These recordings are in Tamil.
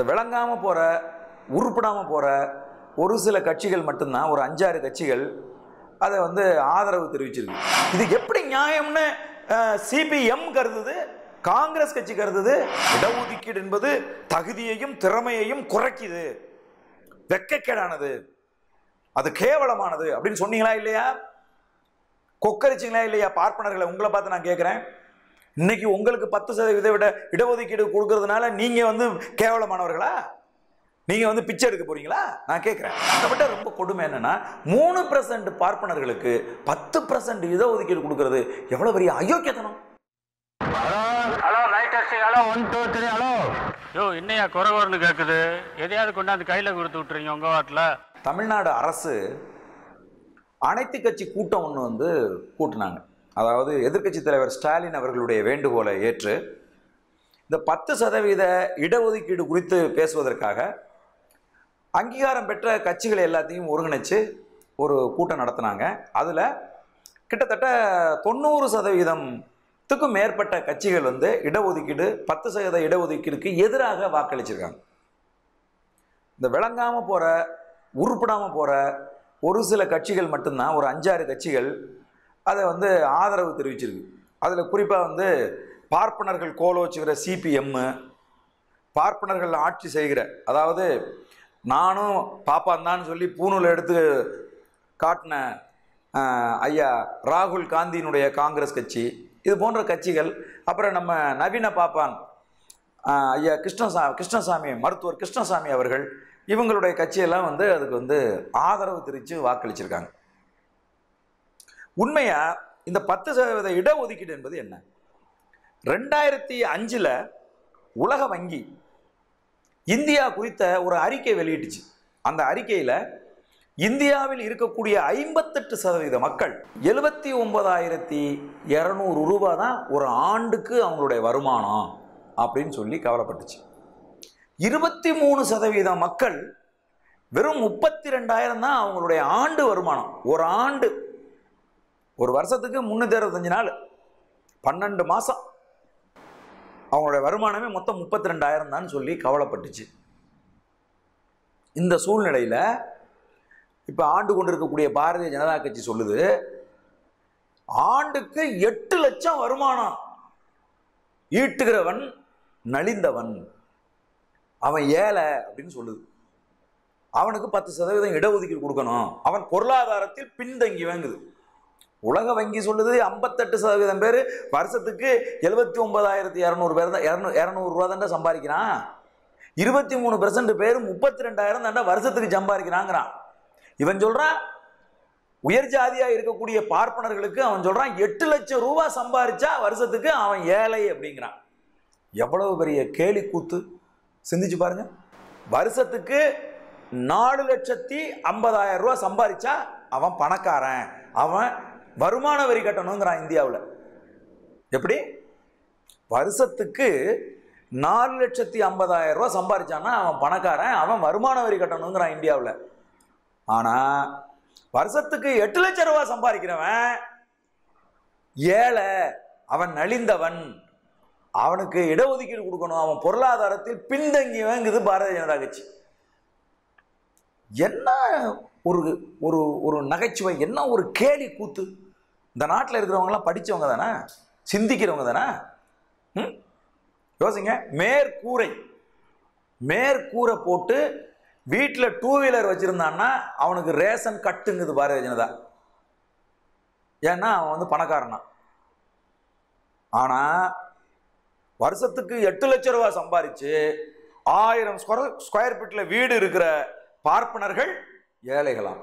விளங்காம போற உருப்படாம போற ஒரு சில கட்சிகள் மட்டும்தான் ஒரு அஞ்சாறு கட்சிகள் அதை வந்து ஆதரவு தெரிவிச்சிருக்கு இது எப்படி நியாயம்னு சிபிஎம் கருதுது காங்கிரஸ் கட்சி கருதுது இடஒதுக்கீடு என்பது தகுதியையும் திறமையையும் குறைக்குது வெக்கக்கேடானது அது கேவலமானது அப்படின்னு சொன்னீங்களா இல்லையா கொக்கரிச்சிங்களா இல்லையா பார்ப்பனர்களை உங்களை பார்த்து நான் கேட்குறேன் இன்னைக்கு உங்களுக்கு பத்து சதவீத விட இடஒதுக்கீடு கொடுக்கறதுனால நீங்க வந்து கேவலமானவர்களா நீங்க வந்து பிச்சை எடுக்க போறீங்களா நான் கேட்கிறேன் அதை விட ரொம்ப கொடுமை என்னன்னா மூணு பர்சன்ட் பார்ப்பனர்களுக்கு பத்து பர்சன்ட் இடஒதுக்கீடு கொடுக்கறது எவ்வளவு பெரிய அயோக்கியத்தனம் hello light testing hello one two three hello yo என்னையா குறை குறைன்னு கேட்குது எதையாவது கொண்டாந்து கையில் கொடுத்து விட்டுறீங்க உங்கள் வாட்டில் தமிழ்நாடு அரசு அனைத்து கட்சி கூட்டம் ஒன்று வந்து கூட்டினாங்க அதாவது எதிர்க்கட்சி தலைவர் ஸ்டாலின் அவர்களுடைய வேண்டுகோளை ஏற்று இந்த பத்து சதவீத இடஒதுக்கீடு குறித்து பேசுவதற்காக அங்கீகாரம் பெற்ற கட்சிகள் எல்லாத்தையும் ஒருங்கிணைச்சு ஒரு கூட்டம் நடத்தினாங்க அதில் கிட்டத்தட்ட தொண்ணூறு சதவீதத்துக்கும் மேற்பட்ட கட்சிகள் வந்து இடஒதுக்கீடு பத்து சதவீத இடஒதுக்கீடுக்கு எதிராக வாக்களிச்சிருக்காங்க இந்த விளங்காம போற உருப்படாம போற ஒரு சில கட்சிகள் மட்டும்தான் ஒரு அஞ்சாறு கட்சிகள் அதை வந்து ஆதரவு தெரிவிச்சிருக்கு அதில் குறிப்பாக வந்து பார்ப்பனர்கள் கோலோச்சுகிற சிபிஎம் பார்ப்பனர்கள் ஆட்சி செய்கிற அதாவது நானும் பாப்பான் தான் சொல்லி பூணூல் எடுத்து காட்டின ஆஹ், ஐயா ராகுல் காந்தியினுடைய காங்கிரஸ் கட்சி இது போன்ற கட்சிகள் அப்புறம் நம்ம நவீன பாப்பான் ஆஹ், ஐயா கிருஷ்ணசா கிருஷ்ணசாமி மருத்துவர் கிருஷ்ணசாமி அவர்கள் இவங்களுடைய கட்சியெல்லாம் வந்து அதுக்கு வந்து ஆதரவு தெரிவித்து வாக்களிச்சிருக்காங்க உண்மையா இந்த பத்து சதவீத இடஒதுக்கீடு என்பது என்ன ரெண்டாயிரத்தி அஞ்சுல உலக வங்கி இந்தியா குறித்த ஒரு அறிக்கை வெளியிட்டுச்சு அந்த அறிக்கையில இந்தியாவில் இருக்கக்கூடிய ஐம்பத்தெட்டு சதவீத மக்கள் எழுபத்தி ஒன்பதாயிரத்தி இரநூறு ரூபாய் தான் ஒரு ஆண்டுக்கு அவங்களுடைய வருமானம் அப்படின்னு சொல்லி கவலைப்பட்டுச்சு இருபத்தி மூணு சதவீத மக்கள் வெறும் முப்பத்தி ரெண்டாயிரம் தான் அவங்களுடைய ஆண்டு வருமானம் ஒரு ஆண்டு ஒரு வருஷத்துக்கு முந்நூற்றி அறுபத்தஞ்சு நாள் பன்னெண்டு மாதம் அவங்களுடைய வருமானமே மொத்தம் முப்பத்தி ரெண்டாயிரம் தான் சொல்லி கவலைப்பட்டுச்சு இந்த சூழ்நிலையில் இப்போ ஆண்டு கொண்டிருக்கக்கூடிய பாரதிய ஜனதா கட்சி சொல்லுது ஆண்டுக்கு எட்டு லட்சம் வருமானம் ஈட்டுகிறவன் நலிந்தவன் அவன் ஏழை அப்படின்னு சொல்லுது அவனுக்கு பத்து சதவீதம் இடஒதுக்கீடு கொடுக்கணும் அவன் பொருளாதாரத்தில் பின்தங்கி வாங்குது உலக வங்கி சொல்லுது ஐம்பத்தெட்டு சதவீதம் பேர் வருஷத்துக்கு எழுபத்தி ஒன்பதாயிரத்தி இரநூறு பேர் தான் இரநூ இரநூறுவா தாண்டா சம்பாதிக்கிறான் இருபத்தி மூணு பெர்சன்ட் பேர் முப்பத்தி ரெண்டாயிரம் தாண்டா வருஷத்துக்கு சம்பாதிக்கிறாங்கிறான் இவன் சொல்றான் உயர் ஜாதியா இருக்கக்கூடிய பார்ப்பனர்களுக்கு அவன் சொல்றான் எட்டு லட்சம் ரூபாய் சம்பாதிச்சா வருஷத்துக்கு அவன் ஏழை அப்படிங்கிறான் எவ்வளவு பெரிய கேலி கூத்து சிந்திச்சு பாருங்க வருஷத்துக்கு நாலு லட்சத்தி ஐம்பதாயிரம் ரூபாய் சம்பாதிச்சா அவன் பணக்காரன் அவன் வருமான வரி கட்டணுங்கிறான் இந்தியாவில் எப்படி வருஷத்துக்கு நாலு லட்சத்தி ஐம்பதாயிரம் ரூபாய் சம்பாதிச்சான்னா அவன் பணக்காரன் அவன் வருமான வரி கட்டணுங்கிறான் இந்தியாவில் ஆனால் வருஷத்துக்கு எட்டு லட்சம் ரூபாய் சம்பாதிக்கிறவன் ஏழை அவன் நலிந்தவன் அவனுக்கு இடஒதுக்கீடு கொடுக்கணும் அவன் பொருளாதாரத்தில் பின்தங்கியவங்குது பாரதிய ஜனதா கட்சி என்ன ஒரு ஒரு ஒரு நகைச்சுவை என்ன ஒரு கேலி கூத்து இந்த நாட்டில் இருக்கிறவங்கலாம் படித்தவங்க தானே சிந்திக்கிறவங்க தானே ம்? யோசிங்க மேற்கூரை மேற்கூரை போட்டு வீட்டில் டூ வீலர் வச்சுருந்தான்னா அவனுக்கு ரேஷன் கட்டுங்குது பாரதிய ஜனதா ஏன்னா அவன் வந்து பணக்காரனா ஆனால் வருஷத்துக்கு எட்டு லட்சம் ரூபாய் சம்பாரிச்சு ஆயிரம் ஸ்கொயர் ஸ்கொயர் ஃபீட்டில் வீடு இருக்கிற பார்ப்பனர்கள் ஏழைகளாம்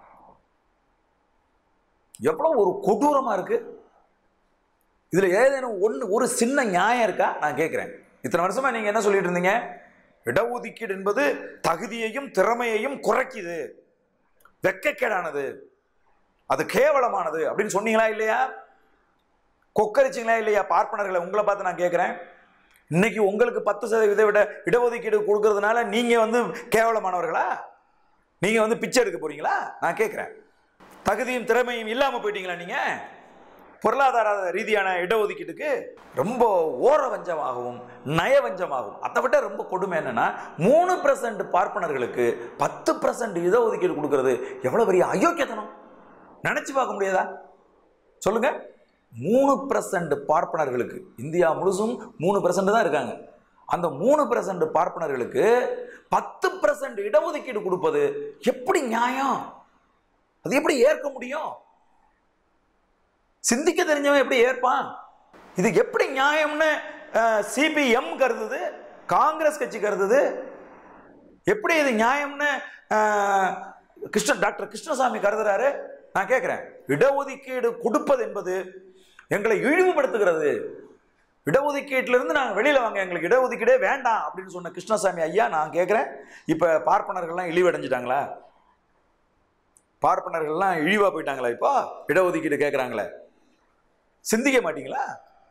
எவ்வளவு ஒரு கொடூரமா இருக்கு இதுல ஏதேனும் ஒன்று ஒரு சின்ன நியாயம் இருக்கா நான் கேட்குறேன் இத்தனை வருஷமா நீங்க என்ன சொல்லிட்டு இருந்தீங்க இடஒதுக்கீடு என்பது தகுதியையும் திறமையையும் குறைக்குது வெக்கக்கேடானது அது கேவலமானது அப்படின்னு சொன்னீங்களா இல்லையா கொக்கரிச்சிங்களா இல்லையா பார்ப்பனர்களை உங்களை பார்த்து நான் கேட்குறேன் இன்னைக்கு உங்களுக்கு பத்து சதவீத விட இடஒதுக்கீடு கொடுக்கறதுனால நீங்க வந்து கேவலமானவர்களா நீங்க வந்து பிச்சை எடுக்க போறீங்களா நான் கேட்குறேன் தகுதியும் திறமையும் இல்லாம போயிட்டீங்களா நீங்க பொருளாதார ரீதியான இடஒதுக்கீட்டுக்கு ரொம்ப ஓரவஞ்சமாகவும் நயவஞ்சமாகவும் அதை விட ரொம்ப கொடுமை என்னன்னா மூணு பர்சன்ட் பார்ப்பனர்களுக்கு பத்து பர்சன்ட் இடஒதுக்கீடு கொடுக்கறது எவ்வளவு பெரிய அயோக்கியத்தனம் நினைச்சு பார்க்க முடியாதா சொல்லுங்க மூணு பர்சன்ட் பார்ப்பனர்களுக்கு இந்தியா முழுசும் மூணு பர்சன்ட் தான் இருக்காங்க அந்த மூணு பர்சன்ட் பார்ப்பனர்களுக்கு பத்து பர்சன்ட் இடஒதுக்கீடு கொடுப்பது எப்படி நியாயம் அது எப்படி ஏற்க முடியும் சிந்திக்க தெரிஞ்சவன் எப்படி ஏற்பான் இது எப்படி நியாயம்னு சிபிஎம் கருதுது காங்கிரஸ் கட்சி கருதுது எப்படி இது நியாயம்னு அஹ், கிருஷ்ண டாக்டர் கிருஷ்ணசாமி கருதுறாரு நான் கேட்கிறேன் இடஒதுக்கீடு கொடுப்பது என்பது எங்களை இழிவுபடுத்துகிறது இடஒதுக்கீட்டிலிருந்து நாங்கள் வெளியில வாங்க எங்களுக்கு இடஒதுக்கீடே வேண்டாம் அப்படின்னு சொன்ன கிருஷ்ணசாமி ஐயா நான் கேட்குறேன் இப்போ பார்ப்பனர்கள்லாம் இழிவடைஞ்சிட்டாங்களா பார்ப்பனர்கள்லாம் இழிவா போயிட்டாங்களா இப்போ இடஒதுக்கீடு கேட்குறாங்களே சிந்திக்க மாட்டீங்களா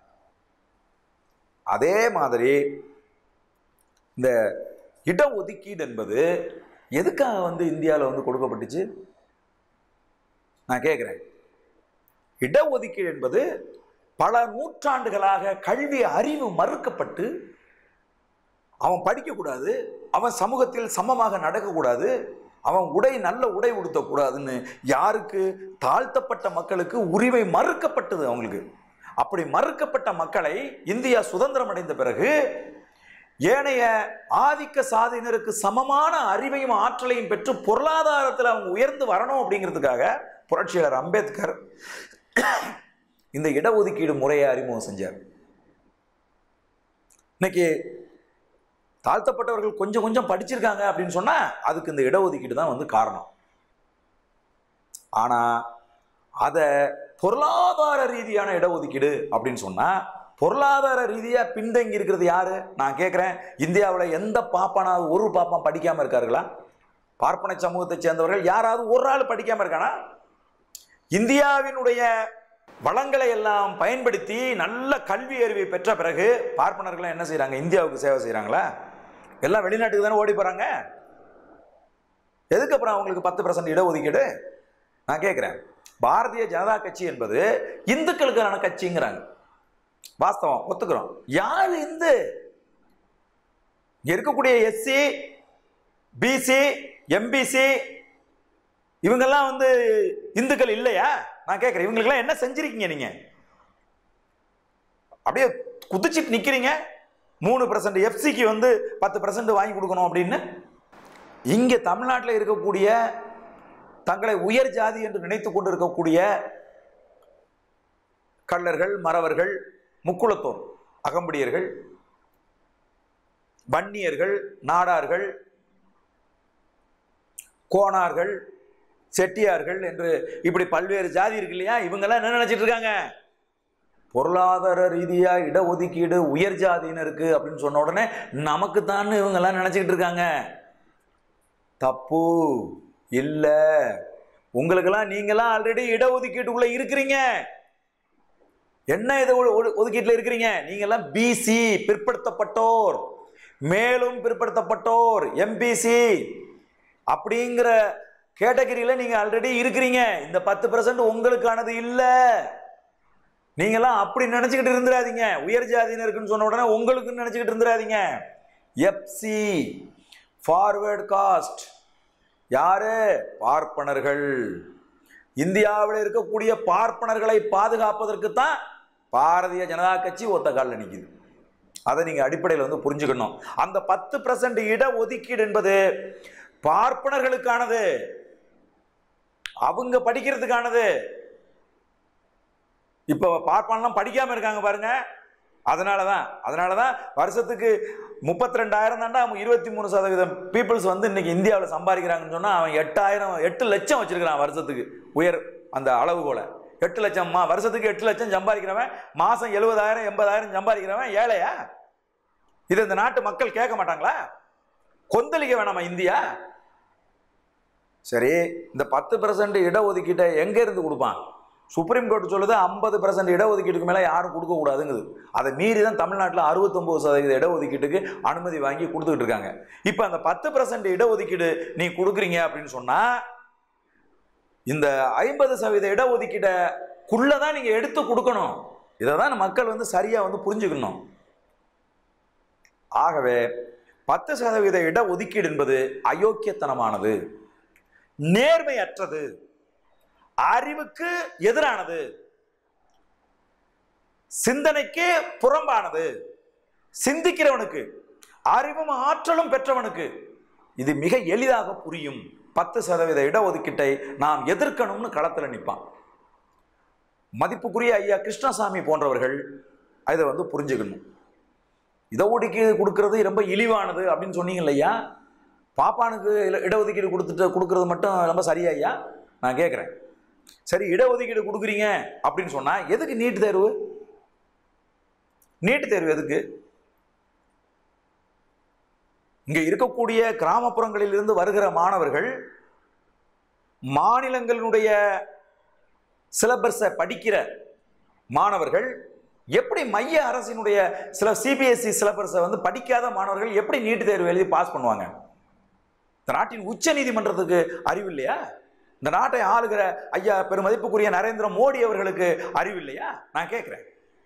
அதே மாதிரி இந்த இடஒதுக்கீடு என்பது எதுக்காக வந்து இந்தியாவில் வந்து கொடுக்கப்பட்டுச்சு நான் கேட்குறேன் இடஒதுக்கீடு என்பது பல நூற்றாண்டுகளாக கல்வி அறிவு மறுக்கப்பட்டு அவன் படிக்கக்கூடாது அவன் சமூகத்தில் சமமாக நடக்கக்கூடாது அவன் உடை நல்ல உடை உடுத்தக்கூடாதுன்னு யாருக்கு தாழ்த்தப்பட்ட மக்களுக்கு உரிமை மறுக்கப்பட்டது அவங்களுக்கு அப்படி மறுக்கப்பட்ட மக்களை இந்தியா சுதந்திரம் அடைந்த பிறகு ஏனைய ஆதிக்க சாதியினருக்கு சமமான அறிவையும் ஆற்றலையும் பெற்று பொருளாதாரத்தில் அவங்க உயர்ந்து வரணும் அப்படிங்கிறதுக்காக புரட்சியாளர் அம்பேத்கர் இந்த இடஒதுக்கீடு முறையை அறிமுகம் செஞ்சார் இன்னைக்கு தாழ்த்தப்பட்டவர்கள் கொஞ்சம் கொஞ்சம் படிச்சிருக்காங்க அப்படின்னு சொன்னா அதுக்கு இந்த இடஒதுக்கீடு தான் வந்து காரணம் ஆனா அதை பொருளாதார ரீதியான இடஒதுக்கீடு அப்படின்னு சொன்னா பொருளாதார ரீதியா பின்தங்கி இருக்கிறது யாரு நான் கேட்கிறேன் இந்தியாவில் எந்த பாப்பானாவது ஒரு பாப்பான் படிக்காம இருக்காருங்களா பார்ப்பன சமூகத்தை சேர்ந்தவர்கள் யாராவது ஒரு ஆள் படிக்காம இருக்கானா இந்தியாவினுடைய வளங்களை எல்லாம் பயன்படுத்தி நல்ல கல்வி அறிவை பெற்ற பிறகு பார்ப்பனர்கள் என்ன செய்றாங்க இந்தியாவுக்கு சேவை செய்றாங்களா எல்லாம் வெளிநாட்டுக்கு தானே ஓடி போறாங்க எதுக்கு அப்புறம் அவங்களுக்கு பத்து பர்சன்ட் இடஒதுக்கீடு நான் கேட்குறேன் பாரதிய ஜனதா கட்சி என்பது இந்துக்களுக்கான கட்சிங்கிறாங்க வாஸ்தவம் ஒத்துக்கிறோம் யார் இந்து இங்க இருக்கக்கூடிய எஸ்சி பிசி எம்பிசி இவங்கெல்லாம் வந்து இந்துக்கள் இல்லையா நான் கேட்குறேன் இவங்களுக்கெல்லாம் என்ன செஞ்சிருக்கீங்க நீங்க அப்படியே குதிச்சிட்டு நிக்கிறீங்க மூணு பர்சன்ட் எஃப்சிக்கு வந்து பத்து பர்சன்ட் வாங்கி கொடுக்கணும் அப்படின்னு இங்கே தமிழ்நாட்டில் இருக்கக்கூடிய தங்களை உயர் ஜாதி என்று நினைத்து கொண்டு இருக்கக்கூடிய கள்ளர்கள் மறவர்கள் முக்குளத்தோர் அகம்படியர்கள் வன்னியர்கள் நாடார்கள் கோணார்கள் செட்டியார்கள் என்று இப்படி பல்வேறு ஜாதி இருக்கு இல்லையா இவங்கெல்லாம் என்ன நினைச்சிட்டு இருக்காங்க பொருளாதார ரீதியா இடஒதுக்கீடு உயர் ஜாதியினருக்கு அப்படின்னு சொன்ன உடனே நமக்கு தான் இவங்கெல்லாம் நினைச்சுக்கிட்டு இருக்காங்க தப்பு இல்ல உங்களுக்கெல்லாம் நீங்கெல்லாம் ஆல்ரெடி இடஒதுக்கீட்டுக்குள்ள இருக்கிறீங்க என்ன இது ஒ- ஒ- ஒதுக்கீட்டுல இருக்கிறீங்க நீங்கெல்லாம் பிசி பிற்படுத்தப்பட்டோர் மேலும் பிற்படுத்தப்பட்டோர் எம்பிசி அப்படிங்கிற கேட்டகரியில நீங்க ஆல்ரெடி இருக்கிறீங்க இந்த பத்து பர்சன்ட் உங்களுக்கானது இல்ல நீங்கெல்லாம் அப்படி நினைச்சுக்கிட்டு இருந்துடாதீங்க உயர் ஜாதியினருக்குன்னு சொன்ன உடனே உங்களுக்குன்னு நினைச்சுக்கிட்டு இருந்துடாதீங்க எஃப்சி ஃபார்வேர்ட் காஸ்ட் யாரு பார்ப்பனர்கள் இந்தியாவில் இருக்கக்கூடிய பார்ப்பனர்களை பாதுகாப்பதற்கு தான் பாரதிய ஜனதா கட்சி ஒத்த காலில் நிற்குது அதை நீங்க அடிப்படையில் வந்து புரிஞ்சுக்கணும் அந்த பத்து பர்சன்ட் இட ஒதுக்கீடு என்பது பார்ப்பனர்களுக்கானது அவங்க படிக்கிறதுக்கானது இப்போ பார்ப்பான்லாம் படிக்காம இருக்காங்க பாருங்க அதனால தான் அதனால தான் வருஷத்துக்கு முப்பத்தி ரெண்டாயிரம் தாண்டா அவன் இருபத்தி மூணு சதவீதம் பீப்புள்ஸ் வந்து இன்னைக்கு இந்தியாவில் சம்பாதிக்கிறாங்கன்னு சொன்னால் அவன் எட்டாயிரம் எட்டு லட்சம் வச்சிருக்கிறான் வருஷத்துக்கு உயர் அந்த அளவுகோலை எட்டு லட்சம் மா வருஷத்துக்கு எட்டு லட்சம் சம்பாதிக்கிறவன் மாதம் எழுபதாயிரம் எண்பதாயிரம் சம்பாதிக்கிறவன் ஏழையா இது இந்த நாட்டு மக்கள் கேட்க மாட்டாங்களா கொந்தளிக்க வேணாமா இந்தியா சரி இந்த பத்து பர்சன்ட் இடஒதுக்கீட்டை எங்க இருந்து கொடுப்பான் சுப்ரீம் கோர்ட் சொல்லுது ஐம்பது பர்சன்ட் இடஒதுக்கீட்டுக்கு மேலே யாரும் கொடுக்க கூடாதுங்குது அதை மீறி தான் தமிழ்நாட்டில் அறுபத்தொம்பது சதவீத இடஒதுக்கீட்டுக்கு அனுமதி வாங்கி கொடுத்துக்கிட்டு இருக்காங்க இப்போ அந்த பத்து பர்சன்ட் இடஒதுக்கீடு நீ கொடுக்குறீங்க அப்படின்னு சொன்னா இந்த ஐம்பது சதவீத இடஒதுக்கீட்டை குள்ளதான் நீங்க எடுத்து கொடுக்கணும் இதை தான் மக்கள் வந்து சரியா வந்து புரிஞ்சுக்கணும் ஆகவே பத்து சதவீத இட ஒதுக்கீடு என்பது அயோக்கியத்தனமானது நேர்மையற்றது அறிவுக்கு எதிரானது சிந்தனைக்கு புறம்பானது சிந்திக்கிறவனுக்கு அறிவும் ஆற்றலும் பெற்றவனுக்கு இது மிக எளிதாக புரியும் பத்து சதவீத இடஒதுக்கீட்டை நாம் எதிர்க்கணும்னு களத்தில் நிற்பான் மதிப்புக்குரிய ஐயா கிருஷ்ணசாமி போன்றவர்கள் இதை வந்து புரிஞ்சுக்கணும் இதை ஒதுக்கீடு கொடுக்கறது ரொம்ப இழிவானது அப்படின்னு சொன்னீங்க இல்லையா பாப்பானுக்கு இல- இடஒதுக்கீடு கொடுத்துட்டு கொடுக்கறது மட்டும் ரொம்ப சரியா ஐயா நான் கேட்குறேன் சரி இடஒதுக்கீடு கொடுக்குறீங்க அப்படின்னு சொன்னா எதுக்கு நீட் தேர்வு நீட் தேர்வு எதுக்கு இங்க இருக்கக்கூடிய கிராமப்புறங்களில் இருந்து வருகிற மாணவர்கள் மாநிலங்களினுடைய சிலபஸை படிக்கிற மாணவர்கள் எப்படி மைய அரசினுடைய சில சிபிஎஸ்இ சிலபஸை வந்து படிக்காத மாணவர்கள் எப்படி நீட் தேர்வு எழுதி பாஸ் பண்ணுவாங்க இந்த நாட்டின் உச்ச நீதிமன்றத்துக்கு அறிவு இல்லையா இந்த நாட்டை ஆளுகிற ஐயா பெருமதிப்புக்குரிய நரேந்திர மோடி அவர்களுக்கு அறிவு இல்லையா நான் கேட்கிறேன்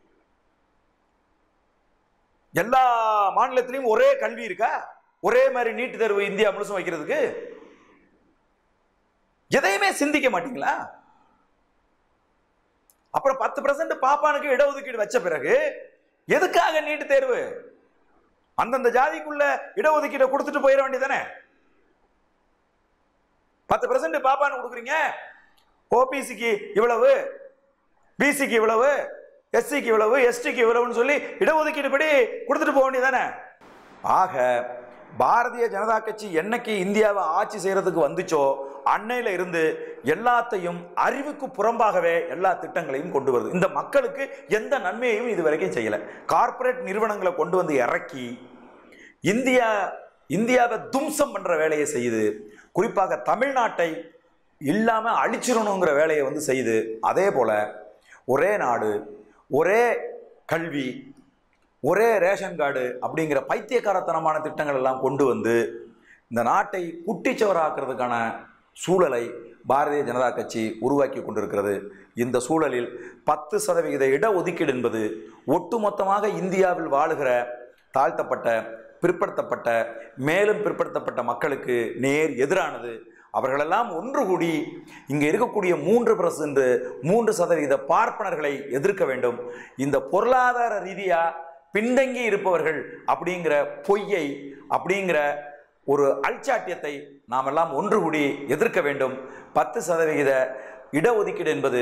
எல்லா மாநிலத்திலையும் ஒரே கல்வி இருக்கா ஒரே மாதிரி நீட் தேர்வு இந்தியா முழுசும் வைக்கிறதுக்கு எதையுமே சிந்திக்க மாட்டீங்களா அப்புறம் பத்து பர்சன்ட் பாப்பானுக்கு இடஒதுக்கீடு வச்ச பிறகு எதுக்காக நீட் தேர்வு அந்தந்த ஜாதிக்குள்ள இடஒதுக்கீடை கொடுத்துட்டு போயிட வேண்டியதானே பத்து பர்சன்ட் பாப்பானு கொடுக்குறீங்க ஓபிசிக்கு இவ்வளவு பிசிக்கு இவ்வளவு எஸ்சிக்கு இவ்வளவு எஸ்டிக்கு இவ்வளவுன்னு சொல்லி இடஒதுக்கீடு படி கொடுத்துட்டு போக வேண்டியதானே ஆக பாரதிய ஜனதா கட்சி என்னைக்கு இந்தியாவை ஆட்சி செய்யறதுக்கு வந்துச்சோ அன்னையில இருந்து எல்லாத்தையும் அறிவுக்கு புறம்பாகவே எல்லா திட்டங்களையும் கொண்டு வருது இந்த மக்களுக்கு எந்த நன்மையையும் இது வரைக்கும் செய்யல கார்ப்பரேட் நிறுவனங்களை கொண்டு வந்து இறக்கி இந்தியா இந்தியாவை தும்சம் பண்ற வேலையை செய்யுது குறிப்பாக தமிழ்நாட்டை இல்லாம அழிச்சிடணுங்கிற வேலையை வந்து செய்யுது அதே போல ஒரே நாடு ஒரே கல்வி ஒரே ரேஷன் கார்டு அப்படிங்கிற பைத்தியக்காரத்தனமான திட்டங்கள் எல்லாம் கொண்டு வந்து இந்த நாட்டை குட்டிச்சவராக்குறதுக்கான சூழலை பாரதிய ஜனதா கட்சி உருவாக்கி கொண்டிருக்கிறது இந்த சூழலில் பத்து சதவிகித இடஒதுக்கீடு என்பது ஒட்டுமொத்தமாக இந்தியாவில் வாழுகிற தாழ்த்தப்பட்ட பிற்படுத்தப்பட்ட மேலும் பிற்படுத்தப்பட்ட மக்களுக்கு நேர் எதிரானது அவர்களெல்லாம் ஒன்று கூடி இங்கே இருக்கக்கூடிய மூன்று பர்சன்ட் மூன்று சதவீத பார்ப்பனர்களை எதிர்க்க வேண்டும் இந்த பொருளாதார ரீதியா பின்தங்கி இருப்பவர்கள் அப்படிங்கிற பொய்யை அப்படிங்கிற ஒரு அல்சாட்டியத்தை நாம் எல்லாம் ஒன்று கூடி எதிர்க்க வேண்டும் பத்து சதவிகித இடஒதுக்கீடு என்பது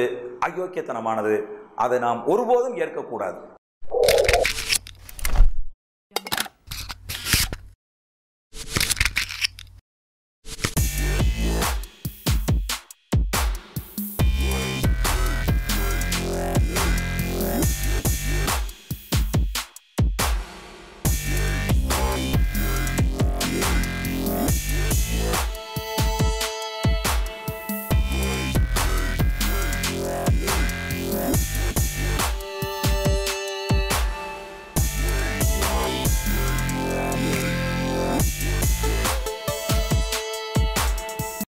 அயோக்கியத்தனமானது அதை நாம் ஒருபோதும் ஏற்கக்கூடாது